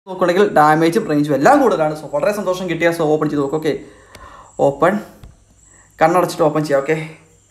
നോക്കുകയാണെങ്കിൽ ഡാമേജും റേഞ്ചും എല്ലാം കൂടുതലാണ് സോ വളരെ സന്തോഷം കിട്ടിയ സോ ഓപ്പൺ ചെയ്ത് നോക്കും ഓക്കെ ഓപ്പൺ കണ്ണടച്ചിട്ട് ഓപ്പൺ ചെയ്യാം ഓക്കെ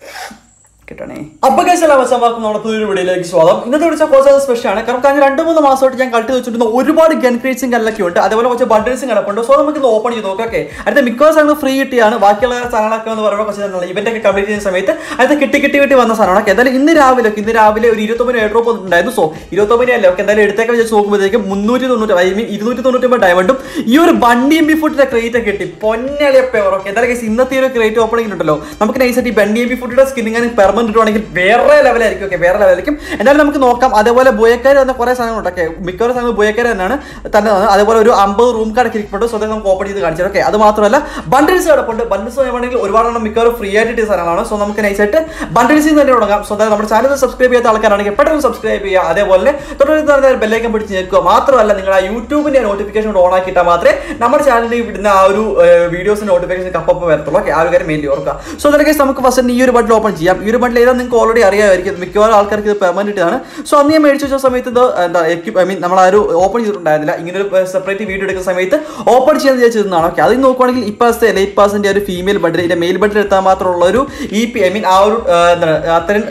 കിട്ടണേ അപ്പൊ കേസല്ല വശമാക്കും നമ്മുടെ പുതിയൊരു വീഡിയോയിലേക്ക് സ്വാഗതം ഇന്നത്തെ വിളിച്ച കുറച്ച് സ്പെഷ്യൽ ആണ് കാരണം കഴിഞ്ഞ രണ്ട് മൂന്ന് മാസമായിട്ട് ഞാൻ കളക്ട് വെച്ചിരുന്ന ഒരുപാട് ഗൺ ക്രേറ്റ്സും കല്ലൊക്കെ ഉണ്ട് അതേപോലെ കുറച്ച് ബണ്ടിൽസും കിടപ്പുണ്ട് സോ നമുക്ക് ഇത് ഓപ്പൺ ചെയ്ത് നോക്കാം ഓക്കെ അടുത്ത മിക്ക സാധനങ്ങൾ ഫ്രീ കിട്ടിയാണ് ബാക്കിയുള്ള സാധനങ്ങളൊക്കെ എന്ന് പറയുമ്പോൾ കുറച്ച് ഇവന്റ് ഒക്കെ കംപ്ലീറ്റ് ചെയ്യുന്ന സമയത്ത് അടുത്ത കിട്ടി കിട്ടി കിട്ടി വന്ന സാധനമാണ് ഓക്കെ എന്തായാലും ഇന്ന് രാവിലെ ഒക്കെ ഇന്ന് രാവിലെ ഒരു ഇരുപത്തൊമ്പത് എയർ ഡ്രോപ്പ് ഉണ്ടായിരുന്നു സോ ഇരുപത്തൊമ്പത് അല്ലേ ഓക്കെ എന്തായാലും എടുത്തേക്ക് വെച്ച് നോക്കുമ്പോഴത്തേക്കും മുന്നൂറ്റി തൊണ്ണൂറ്റി ഐ മീൻ ഇരുന്നൂറ്റി തൊണ്ണൂറ്റി ഡയമണ്ടും ഈ ഒരു ബണ്ടി എം ബി ഫുഡിന്റെ ക്രേറ്റ് ഒക്കെ കിട്ടി പൊന്നളിയ പേവർ ഓക്കെ എന്തായാലും guys, ഇന്നത്തെ ഈ ഒരു ക്രേറ്റ് ഓപ്പണിംഗ് ഉണ്ടല്ലോ നമുക്ക് നൈസായിട്ട് ഈ ബണ്ടി എം ബി ഫുഡിന്റെ സ്കിന്നിങ് പെർമനന്റ് ഇട്ടുവാണെങ്കിൽ വേറെ ലെവലായിരിക്കും ഓക്കെ വേറെ ലെവലായിരിക്കും എന്തായാലും നമുക്ക് നോക്കാം അതേപോലെ ബോയക്കാർ എന്ന കുറേ സാധനങ്ങളുണ്ട് ഓക്കെ മിക്കവാറും സാധനങ്ങൾ ബോയക്കാർ തന്നെയാണ് തന്നെ തന്നത്. അതേപോലെ ഒരു അമ്പത് റൂം കാർഡ് ഇരിപ്പുണ്ട് സോ അത് നമുക്ക് ഓപ്പൺ ചെയ്ത് കാണിച്ചു ഓക്കെ അത് മാത്രമല്ല ബണ്ടിൽസ് കിടപ്പുണ്ട് ബണ്ടിൽസ് വേണമെങ്കിൽ ഒരുപാടെണ്ണം മിക്കവാറും ഫ്രീ ആയിട്ട് കിട്ടിയ സാധനങ്ങളാണ് സോ നമുക്ക് നൈസായിട്ട് ബണ്ടിൽസിൽ തന്നെ തുടങ്ങാം സോ അതായത് നമ്മുടെ ചാനൽ സബ്സ്ക്രൈബ് ചെയ്യാത്ത ആൾക്കാരാണെങ്കിൽ പെട്ടെന്ന് സബ്സ്ക്രൈബ് ചെയ്യുക അതേപോലെ തുടർന്ന് ബെല്ലൈക്കൻ പിടിച്ച് നിൽക്കുക മാത്രമല്ല നിങ്ങൾ ആ യൂട്യൂബിന്റെ നോട്ടിഫിക്കേഷൻ ഓൺ ആക്കിയിട്ടാൽ മാത്രമേ നമ്മുടെ ചാനലിൽ വിടുന്ന ആ ഒരു വീഡിയോസ് നോട്ടിഫിക്കേഷൻ കപ്പം വരത്തുള്ളൂ ഓക്കെ ആ ഒരു കാര്യം മെയിൻലി ഓർക്കുക സോ അതൊക്കെ നമുക്ക് ഫസ്റ്റ് ഈ ഒരു ബണ്ടിൽ ഓപ്പൺ ചെയ്യാം ഈ ഒരു ബണ്ടിൽ ഏതാ നിങ്ങൾക്ക് ഓൾറെഡി അറിയാമായിരിക്കും മിക്കവാറും ആൾക്കാർക്ക് ഇത് പെർമനന്റ് ആണ് സോ അന്ന് ഞാൻ മേടിച്ചു വെച്ച സമയത്ത് ഇത് എന്താ ഐ മീൻ നമ്മൾ ആ ഒരു ഓപ്പൺ ചെയ്തിട്ടുണ്ടായിരുന്നില്ല ഇങ്ങനെ ഒരു സെപ്പറേറ്റ് വീഡിയോ എടുക്കുന്ന സമയത്ത് ഓപ്പൺ ചെയ്യാൻ വിചാരിച്ചിരുന്നതാണ് ഓക്കെ അതിൽ നോക്കുവാണെങ്കിൽ ഇപ്പോഴത്തെ എലൈറ്റ് പാസിന്റെ ഒരു ഫീമെയിൽ ബണ്ടിൽ ഇതിന്റെ മെയിൽ ബണ്ടിൽ എടുത്താൽ മാത്രമുള്ള ഒരു ഇ പി ഐ മീൻ ആ ഒരു ആ, എന്താണ് അത്രയും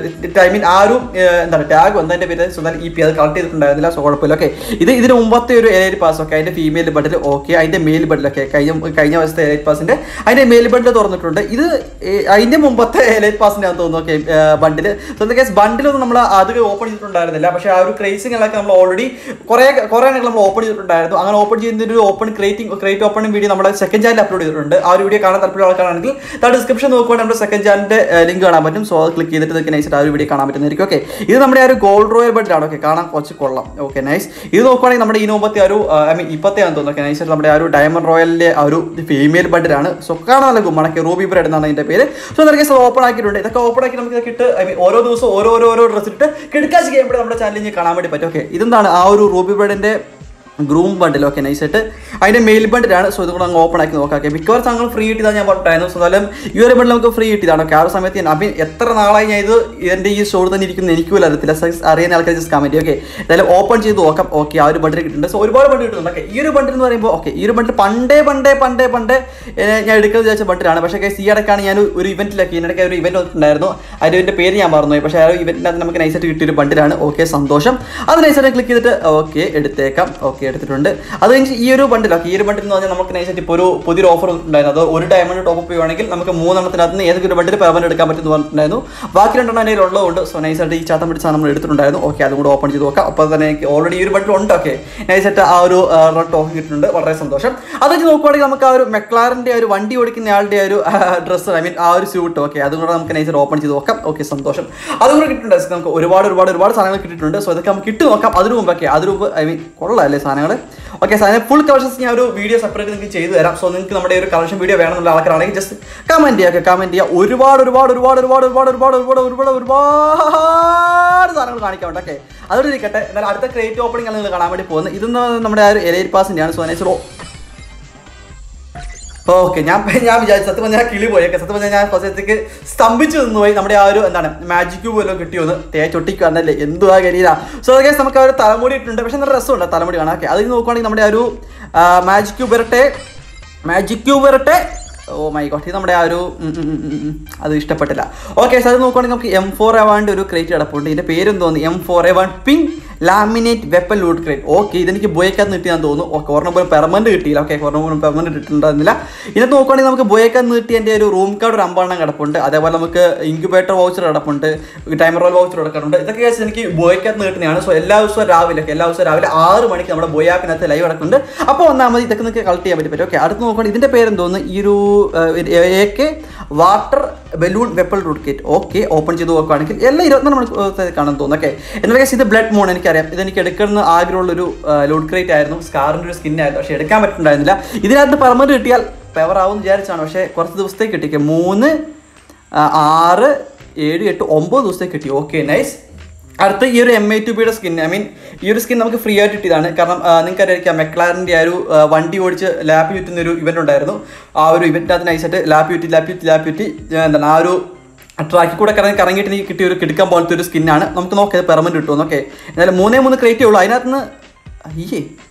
ഐ മീൻ ആ ഒരു ആ, എന്താണ് ടാഗ് വന്നതിന്റെ പേര് സ്വന്തം ഇ പി അത് കളക്ട് ചെയ്തിട്ടുണ്ടായിരുന്നില്ല സോ കുഴപ്പമില്ല ഓക്കെ ഇത് ഇതിന് മുമ്പത്തെ ഒരു എലൈറ്റ് പാസ് ഒക്കെ അതിന്റെ ഫീമെയിൽ ബണ്ടിൽ ഓക്കെ അതിന്റെ മെയിൽ ബണ്ടിൽ ഒക്കെ കഴിഞ്ഞ കഴിഞ്ഞ വർഷത്തെ എലൈറ്റ് പാസിന്റെ അതിന്റെ മെയിൽ ബണ്ടിൽ തുറന്നിട്ടുണ്ട് ഇത് ഏ, അതിന്റെ മുമ്പത്തെ എലൈറ്റ് പാസിന്റെ ആണെന്ന് തോന്നുന്നു ഓക്കെ ബണ്ടിൽ സ്വന്തം കേസ് ബണ്ടിലൊന്നും നമ്മൾ അത് ഓപ്പൺ ചെയ്തിട്ടുണ്ടായിരുന്നില്ല പക്ഷേ ആ ഒരു ക്രേസിങ്ങളൊക്കെ നമ്മൾ ഓൾറെഡി കുറേ കുറേ എണ്ണങ്ങൾ നമ്മൾ ഓപ്പൺ ചെയ്തിട്ടുണ്ടായിരുന്നു അങ്ങനെ ഓപ്പൺ ചെയ്യുന്ന ഒരു open creating create opening video നമ്മുടെ സെക്കൻഡ് ചാനൽ അപ്ലോഡ് ചെയ്തിട്ടുണ്ട് ആ ഒരു വീഡിയോ കാണാൻ താല്പര്യം ആൾക്കാരാണെങ്കിൽ താ ഡിസ്ക്രിപ്ഷൻ നോക്കുവാണെങ്കിൽ നമ്മുടെ സെക്കൻഡ് ചാനലിന്റെ ലിങ്ക് കാണാൻ പറ്റും സോ അത് ക്ലിക്ക് ചെയ്തിട്ട് നിങ്ങൾക്ക് നൈസായിട്ട് ആ ഒരു വീഡിയോ കാണാൻ പറ്റുന്നതായിരിക്കും ഓക്കെ ഇത് നമ്മുടെ ആ ഒരു ഗോൾഡ് റോയൽ ബഡിലാണ് ഓക്കെ കാണാൻ കുറച്ച് കൊള്ളാം ഓക്കെ നൈസ് ഇത് നോക്കുവാണെങ്കിൽ നമ്മുടെ ഈ മുമ്പത്തെ ആ ഒരു ഐ മീൻ ഇപ്പത്തെ ആണെന്ന് തോന്നുന്നു ഓക്കെ നൈസായിട്ട് നമ്മുടെ ആ ഒരു ഡയമണ്ട് റോയലിന്റെ ആ ഒരു ഫീമെയിൽ ബഡിലാണ് സോ കാണാൻ നല്ല ഗുമ്മണക്കെ റൂബി ബ്രെഡ് എന്നാണ് ഇതിന്റെ പേര് സോ എന്തൊക്കെ ഓപ്പൺ ആക്കിയിട്ടുണ്ട് ഇതൊക്കെ ഓപ്പൺ ആക്കി നമുക്ക് ഇതൊക്കെ ഇട്ട് ഐ മീൻ ഓരോ ദിവസവും ഓരോ ഓരോ ഓരോ ഡ്രസ് ഇട്ട് കിടക്കാച്ച് കഴിയുമ്പോൾ നമ്മുടെ ചാനലിൽ ഇനി കാണാൻ വേണ്ടി പറ്റും ഓക്കെ ഇതെന്താണ് ആ ഒരു റൂബി ബ്രെഡിന്റെ ഗ്രൂം ബണ്ടിൽ ഓക്കെ നൈസായിട്ട് അതിന്റെ മെയിൽ ബണ്ടിലാണ് സോ ഇത് കൂടെ അങ്ങ് ഓപ്പൺ ആക്കി നോക്കാം ഓക്കെ മിക്കവാറും സാധനങ്ങൾ ഫ്രീ കിട്ടിയതാണ് ഞാൻ പറഞ്ഞിട്ടായിരുന്നു സോ എന്തായാലും ഈ ഒരു ബണ്ടിൽ നമുക്ക് ഫ്രീ കിട്ടിയതാണ് ഓക്കെ ആ ഒരു സമയത്ത് ഞാൻ അപ്പം എത്ര നാളായി ഞാൻ ഇത് എൻ്റെ ഈ സ്റ്റോർ തന്നെ ഇരിക്കുന്ന എനിക്ക് പോലും അറിയത്തില്ല സൈസ് അറിയുന്ന ആൾക്കാർ ജസ്റ്റ് കമൻറ്റ് ഓക്കെ എന്തായാലും ഓപ്പൺ ചെയ്ത് നോക്കാം ഓക്കെ ആ ഒരു ബണ്ടിൽ കിട്ടുന്നുണ്ട് സോ ഒരുപാട് ബണ്ടിൽ കിട്ടുന്നുണ്ട് ഓക്കെ ഈ ഒരു ബണ്ടിൽ എന്ന് പറയുമ്പോൾ ഓക്കെ ഈ ഒരു ബണ്ടിൽ പണ്ടേ പണ്ടേ പണ്ടേ പണ്ടേ ഏ, ഞാൻ എടുക്കുന്നത് വിചാരിച്ച ബണ്ടിലാണ് പക്ഷേ guys, ഈ ഇടയ്ക്കാണ് ഞാൻ ഒരു ഇവന്റിലൊക്കെ ഇതിനിടയ്ക്ക് ഒരു ഇവന്റ് ഉണ്ടായിരുന്നു അതിൻ്റെ ഇതിൻ്റെ പേര് ഞാൻ മറന്നുപോയി പക്ഷേ ആ ഒരു ഇവന്റിനകത്ത് നമുക്ക് നൈസായിട്ട് കിട്ടിയ ഒരു ബണ്ടിലാണ് ഓക്കെ സന്തോഷം അത് നൈസായിട്ട് ക്ലിക്ക് ചെയ്തിട്ട് ഓക്കെ എടുത്തേക്കാം ഓക്കെ എടുത്തിട്ടുണ്ട് അത് കഴിഞ്ഞ് ഈ ഒരു ബണ്ടിൽ ഓക്കെ ഈ ഒരു ബണ്ടിൽ എന്ന് പറഞ്ഞാൽ നമുക്ക് നൈസായിട്ട് ഇപ്പോൾ ഒരു പുതിയൊരു ഓഫർ ഉണ്ടായിരുന്നു അത് ഒരു ഡയമണ്ട് ടോപ്പ് അപ്പ് ചെയ്യുവാണെങ്കിൽ നമുക്ക് മൂന്നെണ്ണത്തിനകത്ത് നിന്ന് ഏതെങ്കിലും ഒരു ബണ്ടിൽ പെർമനന്റ് എടുക്കാൻ പറ്റുമെന്ന് പറഞ്ഞിട്ടുണ്ടായിരുന്നു ബാക്കി രണ്ടെണ്ണം എൻ്റെ കയ്യിൽ ഉള്ളതുകൊണ്ട് സോ നൈസായിട്ട് ഈ ചാത്തം പിടിച്ച നമ്മൾ എടുത്തിട്ടുണ്ടായിരുന്നു ഓക്കെ അതും കൂടെ ഓപ്പൺ ചെയ്ത് നോക്കാം അപ്പോൾ തന്നെ എനിക്ക് ഓൾറെഡി ഈ ഒരു ബണ്ടിൽ ഉണ്ട് ഓക്കെ നൈസായിട്ട് ആ ഒരു റെഡ് ടോപ്പ് കിട്ടുന്നുണ്ട് വളരെ സന്തോഷം അത് വെച്ച് നോക്കുവാണെങ്കിൽ നമുക്ക് ആ ഒരു മെക്ലാറിൻ്റെ ഒരു വണ്ടി ഓടിക്കുന്ന ആളുടെ ആ ഒരു ഡ്രസ്സ് ഐ മീൻ ആ ഒരു സ്യൂട്ട് ഓക്കെ അതും കൂടെ നമുക്ക് നൈസായിട്ട് ഓപ്പൺ ചെയ്ത് നോക്കാം ഓക്കെ സന്തോഷം അതും കൂടെ കിട്ടുന്നുണ്ട് നമുക്ക് ഒരുപാട് ഒരുപാട് ഒരുപാട് സാധനങ്ങൾ കിട്ടിയിട്ടുണ്ട് സോ ഇതൊക്കെ നമുക്ക് കിട്ടി നോക്കാം അതിന് മുമ്പൊക്കെ അതിന് മുമ്പ് ഐ മീൻ കൊള്ളാമല്ലേ സാധനങ്ങൾ ഓക്കെ സാധനം ഫുൾ കളക്ഷൻസ് ഞാൻ ഒരു വീഡിയോ സെപ്പറേറ്റ് നിങ്ങൾക്ക് ചെയ്തു തരാം സോ നിങ്ങൾക്ക് നമ്മുടെ ഒരു കളക്ഷൻ വീഡിയോ വേണമെന്നുള്ള ആൾക്കാരാണെങ്കിൽ ജസ്റ്റ് കമൻറ്റ് ചെയ്യുക കമൻറ്റ് ചെയ്യുക ഒരുപാട് ഒരുപാട് ഒരുപാട് ഒരുപാട് ഒരുപാട് ഒരുപാട് ഒരുപാട് ഒരുപാട് ഒരുപാട് സാധനങ്ങൾ കാണിക്കാൻ ഉണ്ട് ഓക്കെ അതോടെ ഇരിക്കട്ടെ എന്നാൽ അടുത്ത ക്രിയേറ്റ് ഓപ്പണിംഗ് ആണ് നിങ്ങൾ കാണാൻ വേണ്ടി പോകുന്നത് ഇതെന്ന് നമ്മുടെ ആ ഒരു എലൈറ്റ് പാസിൻ്റെയാണ് സോ നേച്ചറോ ഓക്കെ ഞാൻ ഞാൻ വിചാരിച്ചു സത്യം പറഞ്ഞാൽ കിളി പോയൊക്കെ സത്യം പറഞ്ഞാൽ ഞാൻ കുറച്ചത്തേക്ക് സ്തംഭിച്ചു നിന്ന് പോയി നമ്മുടെ ആ ഒരു എന്താണ് മാജിക് ക്യൂബ് വല്ലതും കിട്ടിയോന്ന് തേച്ചൊട്ടിക്ക് വന്നല്ലേ എന്തുവാ കരിയില്ല സോ അതൊക്കെ നമുക്ക് ആ ഒരു തലമുടി ഇട്ടുണ്ട് പക്ഷെ നല്ല രസമുണ്ട് തലമുടി കാണാൻ ഓക്കെ അത് നോക്കുവാണെങ്കിൽ നമ്മുടെ ആ ഒരു മാജിക് ക്യൂബ് വരട്ടെ മാജിക് ക്യൂബ് വരട്ടെ ഓ മൈ ഗോഡ് ഇത് നമ്മുടെ ആ ഒരു ഉം, ഉം, ഉം, ഉം, ഉം. അത് ഇഷ്ടപ്പെട്ടില്ല ഓക്കെ അത് നോക്കുവാണെങ്കിൽ നമുക്ക് എം ഫോർ എ വണ്ണിൻ്റെ ഒരു ക്രേറ്റ് കിടപ്പുണ്ട് ഇതിൻ്റെ പേരും തോന്നി M four A one pink laminate weapon loot crate okay ഇതെനിക്ക് ബോയക്കാൻ കിട്ടിയാൻ തോന്നുന്നു ഓക്കെ ഒരെണ്ണം പോലും പെർമനന്റ് കിട്ടിയില്ല ഓക്കെ ഒരെണ്ണം പോലും പെർമനന്റ് കിട്ടുന്നുണ്ടായിരുന്നില്ല ഇതിനകത്ത് നോക്കുവാണെങ്കിൽ നമുക്ക് ബോയക്കാൻ കിട്ടിയ എൻ്റെ ഒരു റൂം കാർഡ് ഒരു അമ്പെണ്ണം കിടപ്പുണ്ട് അതേപോലെ നമുക്ക് ഇൻക്യുബേറ്റർ വൗച്ചർ കിടപ്പുണ്ട് ടൈമർ റോൾ വൗച്ചർ കിടക്കുന്നുണ്ട് ഇതൊക്കെ വെച്ച് എനിക്ക് ബോയക്കകത്ത് കിട്ടുന്നതാണ് സോ എല്ലാ ദിവസവും രാവിലെ ഒക്കെ എല്ലാ ദിവസവും രാവിലെ ആറ് മണിക്ക് നമ്മുടെ ബോയ് ആപ്പിനകത്ത് ലൈവ് നടക്കുന്നുണ്ട് അപ്പോൾ വന്നാൽ മതി ഇതൊക്കെ നിങ്ങൾക്ക് കളക്ട് ചെയ്യാൻ പറ്റും ഓക്കെ അടുത്ത് നോക്കുകയാണെങ്കിൽ ഇതിൻ്റെ പേരെന്തോന്ന് ഈ ഒരു A K water balloon weapon loot kit okay open ചെയ്ത് നോക്കുകയാണെങ്കിൽ എല്ലാം ഇരുപത്തിനാല് മണിക്കൂർ കാണാൻ തോന്നുന്നു ഓക്കെ എന്നാൽ guys, ഇത് ബ്ലഡ് മൂൺ എനിക്കറിയാം ഇത് എനിക്ക് എടുക്കുന്ന ആഗ്രഹമുള്ളൊരു ലൂട്ട് ക്രേറ്റ് ആയിരുന്നു സ്കാറിൻ്റെ ഒരു സ്കിൻ ആയിരുന്നു പക്ഷേ എടുക്കാൻ പറ്റുന്നുണ്ടായിരുന്നില്ല ഇതിനകത്ത് പെർമനന്റ് കിട്ടിയാൽ പെവർ ആവും വിചാരിച്ചാണ് പക്ഷേ കുറച്ച് ദിവസത്തേക്ക് കിട്ടിക്കുക മൂന്ന് ആ, ആറ് ഏഴ് എട്ട് ഒമ്പത് ദിവസത്തേക്ക് കിട്ടി ഓക്കെ നൈസ് അടുത്ത ഈ ഒരു എം ഐ ടു ബിയുടെ സ്കിൻ ഐ മീൻ ഈ ഒരു സ്കിൻ നമുക്ക് ഫ്രീ ആയിട്ട് കിട്ടിയതാണ് കാരണം നിങ്ങൾക്ക് അറിയാം മെക്ലാറിൻ്റെ ആ ഒരു ആ, വണ്ടി ഓടിച്ച് ലാപ്പ് ചുറ്റുന്ന ഒരു ഇവന്റ് ഉണ്ടായിരുന്നു ആ ഒരു ഇവന്റിനകത്ത് നൈസായിട്ട് ലാപ്പ് ചുറ്റി ലാപ്പ് ചുറ്റി ലാപ്പ് ചുറ്റി ആ, എന്താണ് ആ ഒരു ട്രാക്കിൽ കൂടെ കറങ്ങി കറങ്ങിയിട്ട് എനിക്ക് കിട്ടിയ ഒരു കിടക്കാൻ പോലത്തെ ഒരു സ്കിന്നാണ് നമുക്ക് നോക്കാം ഇത് പെർമനന്റ് കിട്ടുമെന്ന് ഓക്കെ എന്നാലും മൂന്നേ മൂന്ന് ക്രേറ്റേ ഉള്ളൂ അതിനകത്ത് നിന്ന് അയ്യേ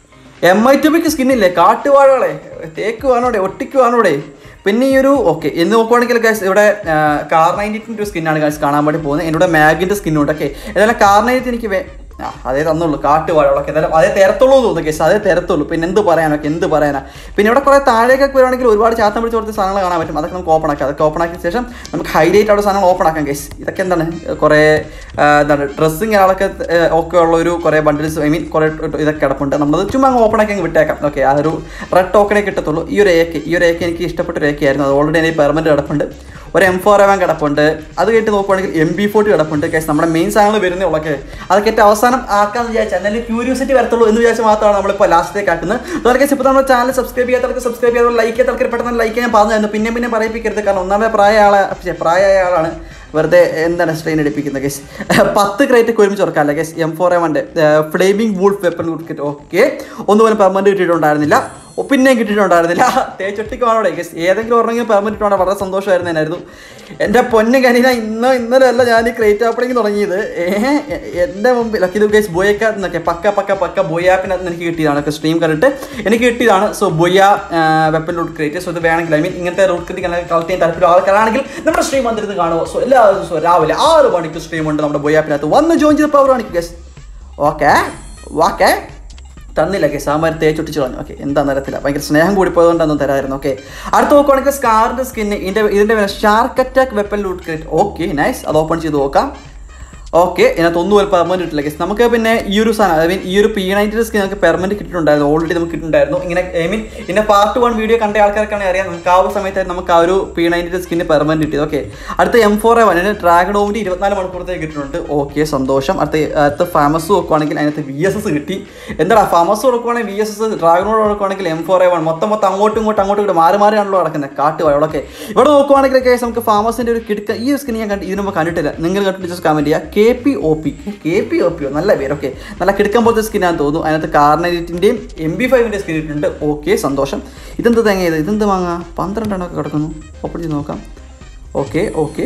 എം ഐ ടുബിക്ക് സ്കിന്നില്ലേ കാട്ടുവാഴകളെ തേക്കുവാനോടെ ഒട്ടിക്കുവാനോടെ പിന്നെ ഈ ഒരു ഓക്കെ എന്ന് നോക്കുവാണെങ്കിൽ ഗൈസ് ഇവിടെ കാർ നയൻറ്റിൻ്റെ ഒരു സ്കിന്നാണ് ഗൈസ് കാണാൻ വേണ്ടി പോകുന്നത് എന്നോട് മാഗിൻ്റെ സ്കിന്നുണ്ട് ഓക്കെ ഏതായാലും കാർ നയൻറ്റി എനിക്ക് വേ- ആ അതേ തന്നുള്ളൂ കാട്ടുവാഴകളൊക്കെ ഏതായാലും അതേ തരത്തുള്ളൂ എന്ന് തോന്നുന്നു കേസ് അതേ തരത്തുള്ളൂ പിന്നെ എന്ത് പറയാനൊക്കെ എന്ത് പറയാനാ പിന്നെ ഇവിടെ കുറേ താഴേക്കൊക്കെ വരുവാണെങ്കിൽ ഒരുപാട് ചാത്തം പിടിച്ച് കൊടുത്ത സാധനങ്ങൾ കാണാൻ പറ്റും അതൊക്കെ നമുക്ക് ഓപ്പൺ ആക്കാം അതൊക്കെ ഓപ്പൺ ആക്കിയ ശേഷം നമുക്ക് ഹൈലൈറ്റ് അവിടെ സാധനങ്ങൾ ഓപ്പൺ ആക്കാം കേസ് ഇതൊക്കെ എന്താണ് കുറേ ആ, എന്താണ് ഡ്രസ്സിങ് ആളൊക്കെ ഏ, ഒക്കെ ഉള്ള ഒരു കുറേ ബണ്ടിൽസ് ഐ മീൻ കുറേ ഇതൊക്കെ കിടപ്പുണ്ട് നമ്മളത് ചുമ്മാ അങ്ങ് ഓപ്പൺ ആക്കി അങ്ങ് വിട്ടേക്കാം ഓക്കെ ആ ഒരു റെഡ് ടോക്കണേ കിട്ടത്തുള്ളൂ ഈ ഒരു ഏക്ക് ഈ ഒരു ഏക്ക് എനിക്ക് ഇഷ്ടപ്പെട്ട ഒരു ഏക്കായിരുന്നു അത് ഓൾറെഡി എനിക്ക് പെർമനന്റ് കിടപ്പുണ്ട് ഒരു എം ഫോർ എവൻ കിടപ്പുണ്ട് അത് കഴിഞ്ഞിട്ട് നോക്കുവാണെങ്കിൽ എം ബി ഫോർട്ടി കിടപ്പുണ്ട് കേസ് നമ്മുടെ മെയിൻ സാധനങ്ങൾ വരുന്നേ ഉള്ളൊക്കെ അതൊക്കെ ഏറ്റവും അവസാനം ആക്കാന്ന് വിചാരിച്ചാൽ എന്നാലും ക്യൂരിയോസിറ്റി വരത്തുള്ളൂ എന്ന് വിചാരിച്ച് മാത്രമാണ് നമ്മളിപ്പോൾ ലാസ്റ്റിലേക്ക് ആക്കുന്നത് അതുപോലെ കേസ് ഇപ്പോൾ നമ്മുടെ ചാനൽ സബ്സ്ക്രൈബ് ചെയ്യാത്തവർക്ക് സബ്സ്ക്രൈബ് ചെയ്യാതെ ലൈക്ക് ചെയ്യാത്തവർക്ക് പെട്ടെന്ന് ലൈക്ക് ഞാൻ പറഞ്ഞു തന്നു പിന്നെ പിന്നെ പറയിപ്പിക്കരുത് കാരണം ഒന്നാമത് പ്രായ ആളെ പക്ഷേ പ്രായമായ ആളാണ് വെറുതെ എന്താണ് സ്ട്രെയിൻ എടുപ്പിക്കുന്നത് കേസ് പത്ത് ക്രേറ്റ് ഒരുമിച്ച് ഉറക്കാമല്ലേ കേസ് എം ഫോർ എവൻ്റെ flaming wolf weapon kit okay ഒന്നുപോലും പെർമനന്റ് കിട്ടിയിട്ടുണ്ടായിരുന്നില്ല ഓ, പിന്നെയും കിട്ടിയിട്ടുണ്ടായിരുന്നില്ല തേച്ചൊട്ടിക്കുവാണോടെ കേസ് ഏതെങ്കിലും ഒരെണ്ണെങ്കിലും പെർമനന്റ് ഇട്ടുകൊണ്ട് വളരെ സന്തോഷമായിരുന്നേനായിരുന്നു എൻ്റെ പൊന്നു കനിന ഇന്നോ ഇന്നലെ അല്ല ഞാൻ ഈ ക്രേറ്റ് ഓപ്പണിങ് തുടങ്ങിയത് ഏഹ് എൻ്റെ മുമ്പിൽ ലക്കി ഇത് കേസ് ബോയക്ക എന്നൊക്കെ പക്ക പക്ക പക്ക ബോയാപ്പിനകത്ത് എനിക്ക് കിട്ടിയതാണ് ഒക്കെ സ്ട്രീം കണ്ടിട്ട് എനിക്ക് കിട്ടിയതാണ് സോ ബൊയ്യ വെപ്പൻ റൂട്ട് ക്രിയേറ്റ് സോ ഇത് വേണമെങ്കിൽ ഐ മീൻ ഇങ്ങനത്തെ റൂട്ട് ക്രിയേറ്റ് കളക്ട് ചെയ്യാൻ താല്പര്യം ആൾക്കാരാണെങ്കിൽ നമ്മുടെ സ്ട്രീം വന്നിരുന്ന് കാണുക സോ എല്ലാ ദിവസവും രാവിലെ ആറ് മണിക്ക് സ്ട്രീം ഉണ്ട് നമ്മുടെ ബൊയ്യാപ്പിനകത്ത് വന്ന് ജോയിൻ ചെയ്ത് പവർ കാണിക്കും ഗസ് ഓക്കെ ഓക്കെ തന്നില്ല ഓക്കെ സാമാർ തേച്ചൊട്ടിച്ച് കളഞ്ഞു ഓക്കെ എന്താ അറിയത്തില്ല ഭയങ്കര സ്നേഹം കൂടി പോയതുകൊണ്ടൊന്നും തരായിരുന്നു ഓക്കെ അടുത്ത നോക്കുവാണെങ്കിൽ സ്കാറിന്റെ സ്കിന്ന് ഇതിന്റെ ഇതിന്റെ shark attack weapon loot crate okay nice അത് ഓപ്പൺ ചെയ്ത് നോക്കാം ഓക്കെ ഇതിനകത്ത് ഒന്നും ഒരു പെർമനന്റ് കിട്ടില്ല guys. നമുക്ക് പിന്നെ ഈ ഒരു സാധനം ഐ മീൻ ഈ ഒരു പി നയൻറ്റി സ്കിൻ നമുക്ക് പെർമനന്റ് കിട്ടിയിട്ടുണ്ടായിരുന്നു ഓൾറെഡി നമുക്ക് കിട്ടുന്നുണ്ടായിരുന്നു ഇങ്ങനെ ഐ മീൻ ഇതിന്റെ പാർട്ട് വൺ വീഡിയോ കണ്ട ആൾക്കാർക്കാണെങ്കിൽ അറിയാം നമുക്ക് ആ ഒരു സമയത്ത് നമുക്ക് ആ ഒരു പി നയൻറ്റി സ്കിന് പെർമനന്റ് കിട്ടിയത് ഓക്കെ അടുത്ത എം ഫോർ എ വൺ ഇതിന് ഡ്രാഗൺ ഓവിൻ്റെ ഇരുപത്തിനാല് മണിക്കൂറത്തേക്ക് കിട്ടിയിട്ടുണ്ട് ഓക്കെ സന്തോഷം അടുത്ത അടുത്ത ഫാമസ് നോക്കുവാണെങ്കിൽ അതിനകത്ത് വി എസ് എസ് കിട്ടി എന്താടാ ഫാമസ് കൊടുക്കുവാണെങ്കിൽ വി എസ് എസ് ഡ്രാഗണോട് കൊടുക്കുവാണെങ്കിൽ എം ഫോർ എ വൺ മൊത്തം മൊത്തം അങ്ങോട്ടും ഇങ്ങോട്ടും അങ്ങോട്ടും ഇങ്ങോട്ട് മാറി മാറിയാണല്ലോ നടക്കുന്നത് കാട്ട് വയളൊക്കെ ഇവിടെ നോക്കുവാണെങ്കിൽ കേസ് നമുക്ക് ഫാമസിന്റെ ഒരു കിടക്ക ഈ ഒരു സ്കിൻ ഞാൻ കണ്ട് ഇതിന് മുമ്പ് കണ്ടിട്ടില്ല നിങ്ങൾ കണ്ടിട്ട് ജസ്റ്റ് കമന്റ് ചെയ്യുക K P O P K P O P നല്ല പേര് ഓക്കെ നല്ല കിടക്കാൻ പോലത്തെ സ്കിന്നാന്ന് തോന്നുന്നു അതിനകത്ത് കാർണറ്റിൻ്റെയും എം ബി ഫൈവിൻ്റെ സ്കിൻ ഇട്ടുണ്ട് ഓക്കെ സന്തോഷം ഇതെന്ത് തേങ്ങ ഇത് ഇതെന്ത് വാങ്ങാം പന്ത്രണ്ടെണ്ണമൊക്കെ കിടക്കുന്നു ഓപ്പൺ ചെയ്ത് നോക്കാം ഓക്കെ ഓക്കെ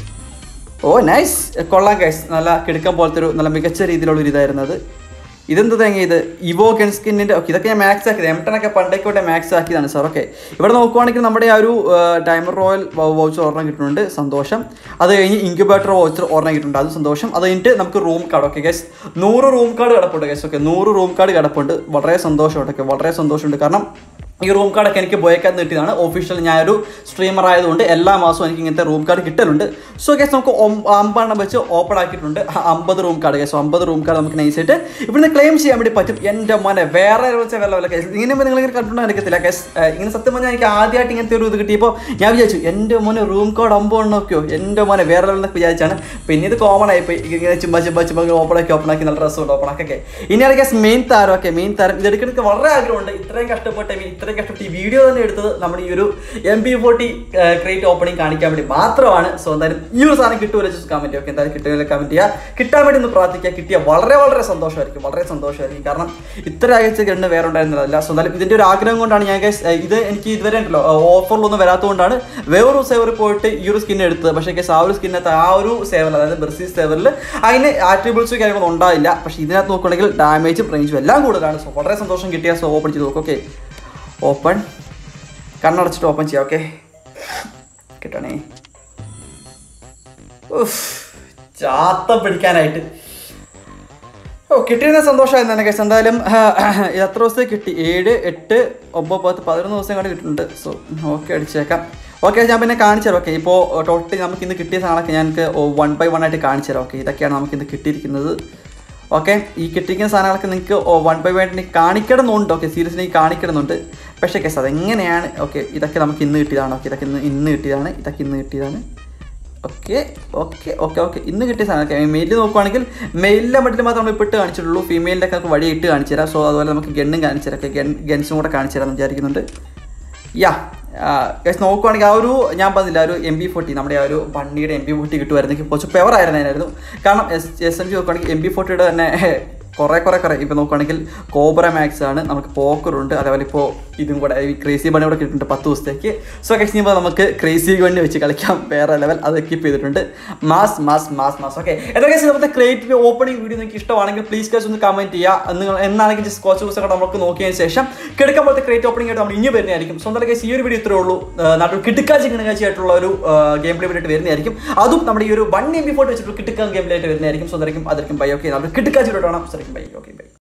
ഓ നൈസ് കൊള്ളാം ഗൈസ് നല്ല കിടക്കാൻ പോലത്തെ ഒരു നല്ല മികച്ച രീതിയിലുള്ള ഒരു ഇതായിരുന്നത് ഇതെന്ത് തേങ്ങ ഇത് ഇവോ കെൻസ്കിന്നിൻ്റെ ഓക്കെ ഇതൊക്കെ ഞാൻ മാക്സ് ആക്കിയത് എം ടെൻ ഒക്കെ പണ്ടേക്കോട്ടെ മാക്സ് ആക്കിയതാണ് സാർ ഓക്കെ ഇവിടെ നോക്കുവാണെങ്കിൽ നമ്മുടെ ആ ഒരു ഡയമണ്ട് റോയൽ വൗച്ചർ ഒരെണ്ണം കിട്ടുന്നുണ്ട് സന്തോഷം അത് കഴിഞ്ഞ് ഇൻക്യുബേറ്റർ വൗച്ചർ ഒരെണ്ണം കിട്ടുന്നുണ്ട് അത് സന്തോഷം അത് കഴിഞ്ഞിട്ട് നമുക്ക് റൂം കാർഡ് ഓക്കെ ഗൈസ് നൂറ് റൂം കാർഡ് കിടപ്പുണ്ട് ഗൈസ് ഓക്കെ നൂറ് റൂം കാർഡ് കിടപ്പുണ്ട് വളരെ സന്തോഷമുണ്ട് ഓക്കെ വളരെ സന്തോഷമുണ്ട് കാരണം ഈ റൂം കാർഡൊക്കെ എനിക്ക് ബോയക്കാത്ത് കിട്ടിയതാണ് ഒഫീഷ്യൽ ഞാനൊരു സ്ട്രീമർ ആയതുകൊണ്ട് എല്ലാ മാസവും എനിക്ക് ഇങ്ങനത്തെ റൂം കാർഡ് കിട്ടലുണ്ട് സോ കേസ് നമുക്ക് ഒം- അമ്പതെണ്ണം വെച്ച് ഓപ്പൺ ആക്കിയിട്ടുണ്ട് അ- അമ്പത് റൂം കാർഡ് കേസ് അമ്പത് റൂം കാർഡ് നമുക്ക് നൈസായിട്ട് ഇവിടുന്ന് ക്ലെയിം ചെയ്യാൻ വേണ്ടി പറ്റും എൻ്റെ മോനെ വേറെ വെച്ച വെള്ള വല്ല കേസ് ഇങ്ങനെ നിങ്ങൾ ഇങ്ങനെ കണ്ടിട്ടുണ്ടോ എനിക്കത്തില്ല കേസ് ഇങ്ങനെ സത്യം പറഞ്ഞാൽ എനിക്ക് ആദ്യമായിട്ട് ഇങ്ങനത്തെ ഒരു ഇത് കിട്ടിയപ്പോൾ ഞാൻ വിചാരിച്ചു എൻ്റെ മോനെ റൂം കാർഡ് അമ്പത് നോക്കിയോ എൻ്റെ മോനെ വേറെ ലെവലിൽ എന്നൊക്കെ വിചാരിച്ചാണ് പിന്നെ ഇത് കോമൺ ആയിപ്പോയി ഇങ്ങനെ ചുമ്മാ ചുമ്മാ ചുമ്മാ ഓപ്പൺ ആക്കി ഓപ്പൺ ആക്കി നല്ല രസമുണ്ട് ഓപ്പൺ ആക്കി ഇനിയാണ് കേസ് മെയിൻ താരം ഒക്കെ മെയിൻ താരം ഇത് എടുക്കുന്നത് വളരെ ആഗ്രഹമുണ്ട് ഇത്രയും കഷ്ടപ്പെട്ട് I mean, ഇത്രയും കഷ്ടപ്പെട്ട് ഈ വീഡിയോ തന്നെ എടുത്തത് നമ്മുടെ ഈ ഒരു M B forty crate opening കാണിക്കാൻ വേണ്ടി മാത്രമാണ് സോ എന്തായാലും ഈ ഒരു സാധനം കിട്ടുമല്ലോ ജസ്റ്റ് കമന്റ് ഓക്കെ എന്തായാലും കിട്ടുമല്ലോ കമന്റ് ചെയ്യുക കിട്ടാൻ വേണ്ടി ഒന്ന് പ്രാർത്ഥിക്കുക കിട്ടിയ വളരെ വളരെ സന്തോഷമായിരിക്കും വളരെ സന്തോഷമായിരിക്കും കാരണം ഇത്ര ആഴ്ച ഗണ്ണ് വേറെ ഉണ്ടായിരുന്നില്ല സോ എന്തായാലും ഇതിന്റെ ഒരു ആഗ്രഹം കൊണ്ടാണ് ഞാൻ guys, ഏർ, ഇത് എനിക്ക് ഇതുവരെ ഉണ്ടല്ലോ ഓഫറിലൊന്നും വരാത്തതുകൊണ്ടാണ് വേറൊരു സേവറിൽ പോയിട്ട് ഈ ഒരു സ്കിൻ എടുത്തത് പക്ഷേ കേസ് ആ ഒരു സ്കിന്നകത്ത് ആ ഒരു സേവറിൽ അതായത് ബ്രസീൽ സേവറിൽ അതിന് ആട്രിബ്യൂട്ട്സ് കാര്യങ്ങളൊന്നും ഉണ്ടായില്ല പക്ഷേ ഇതിനകത്ത് നോക്കുകയാണെങ്കിൽ ഡാമേജും റേഞ്ചും എല്ലാം കൂടുതലാണ് സോ വളരെ സന്തോഷം കിട്ടിയ സോ ഓപ്പൺ ചെയ്ത് നോക്കും ഓക്കെ ഓപ്പൺ കണ്ണടച്ചിട്ട് ഓപ്പൺ ചെയ്യാം ഓക്കെ കിട്ടണേ ഉഫ്, ചാത്തം പിടിക്കാനായിട്ട് ഓ കിട്ടിയിരുന്ന സന്തോഷമായിരുന്നു എനിക്ക് എന്തായാലും ഇത് എത്ര ദിവസത്തേക്ക് കിട്ടി ഏഴ് എട്ട് ഒമ്പത് പത്ത് പതിനൊന്ന് ദിവസം കൂടെ കിട്ടുന്നുണ്ട് സോ ഓക്കെ അടിച്ചേക്കാം ഓക്കെ ഞാൻ പിന്നെ കാണിച്ചു തരാം ഓക്കെ ഇപ്പോൾ ടോട്ടലി നമുക്ക് ഇന്ന് കിട്ടിയ സാധനമൊക്കെ ഞങ്ങൾക്ക് വൺ ബൈ വൺ ആയിട്ട് കാണിച്ചു തരാം ഓക്കെ ഇതൊക്കെയാണ് നമുക്ക് ഇന്ന് കിട്ടിയിരിക്കുന്നത് ഓക്കെ ഈ കിട്ടിയിരിക്കുന്ന സാധനങ്ങളൊക്കെ നിങ്ങൾക്ക് വൺ ബൈ വൺ ആയിട്ട് കാണിക്കണമെന്നുണ്ട് ഓക്കെ സീരിയസ്ലി കാണിക്കണമെന്നുണ്ട് പക്ഷേ കേസ് അതെങ്ങനെയാണ് ഓക്കെ ഇതൊക്കെ നമുക്ക് ഇന്ന് കിട്ടിയതാണ് ഓക്കെ ഇതൊക്കെ ഇന്ന് ഇന്ന് കിട്ടിയതാണ് ഇതൊക്കെ ഇന്ന് കിട്ടിയതാണ് ഓക്കെ ഓക്കെ ഓക്കെ ഓക്കെ ഇന്ന് കിട്ടിയ സാധനം ഓക്കെ മെയിലിൽ നോക്കുവാണെങ്കിൽ മെയിലിലെ മട്ടിൽ മാത്രം നമ്മൾ ഇപ്പോൾ ഇട്ട് കാണിച്ചിട്ടുള്ളൂ ഫീമെയിലിൻ്റെ ഒക്കെ നമുക്ക് വഴി ഇട്ട് കാണിച്ചു തരാം സോ അതുപോലെ നമുക്ക് ഗണ്ണും കാണിച്ചു തരാം ഓക്കെ ഗൺ ഗൺസും കൂടെ കാണിച്ചു തരാമെന്ന് വിചാരിക്കുന്നുണ്ട് യാ ഗൈസ് നോക്കുവാണെങ്കിൽ ആ ഒരു ഞാൻ പറഞ്ഞില്ല ആ ഒരു എം ബി ഫോർട്ടി നമ്മുടെ ആ ഒരു വണ്ടിയുടെ എം ബി ഫോർട്ടി കിട്ടുമായിരുന്നെങ്കിൽ കുറച്ച് പെവർ ആയിരുന്നതിനായിരുന്നു കാരണം എസ് എസ് എം ജി നോക്കുവാണെങ്കിൽ എം ബി ഫോർട്ടിയുടെ തന്നെ കുറേ കുറേ കുറേ ഇപ്പോൾ നോക്കുകയാണെങ്കിൽ കോബ്ര മാക്സ് ആണ് നമുക്ക് പോക്കറുണ്ട് അതേപോലെ ഇപ്പോൾ ഇതും കൂടെ ഈ ക്രേസി ബണ്ണി കൂടെ കിട്ടിയിട്ടുണ്ട് പത്ത് ദിവസത്തേക്ക് സോ കഴിച്ച് കഴിയുമ്പോൾ നമുക്ക് ക്രേസി ബണ്ണി വെച്ച് കളിക്കാം വേറെ ലെവൽ അത് കീപ്പ് ചെയ്തിട്ടുണ്ട് mass mass mass mass okay എന്തൊക്കെ നമ്മുടെ ക്രിയേറ്റീവ് ഓപ്പണിംഗ് വീഡിയോ നിങ്ങൾക്ക് ഇഷ്ടമാണെങ്കിൽ പ്ലീസ് കേസ് ഒന്ന് കമൻറ്റ് ചെയ്യുക നിങ്ങൾ എന്നാണെങ്കിൽ ജസ്റ്റ് കുറച്ച് ദിവസമൊക്കെ നമുക്ക് നോക്കിയതിന് ശേഷം കിടക്കാൻ പോലത്തെ ക്രിയേറ്റ് ഓപ്പണിംഗ് ആയിട്ട് നമ്മൾ ഇനി വരുന്നതായിരിക്കും സ്വന്തം കേസ് ഈ ഒരു വീഡിയോ ഇത്രേ ഉള്ളൂ ആ, നാട്ടിൽ കിട്ടുക്കാച്ചി കിണക്കാച്ചിയായിട്ടുള്ള ഒരു ഗെയിം പ്ലേ ആയിട്ട് വരുന്നതായിരിക്കും അതും നമ്മുടെ ഈ ഒരു വൺ എം ബി ഫോട്ടോ വെച്ചിട്ട് കിട്ടുക്കാൻ ഗെയിം പ്ലേ ആയിട്ട് വരുന്നതായിരിക്കും സ്വന്തം അതായിരിക്കും ബൈ ഓക്കെ നമ്മൾ കിട്ടുക്കാച്ചി കാണാം സ്വന്തം ബൈ ഓക്കെ ബൈ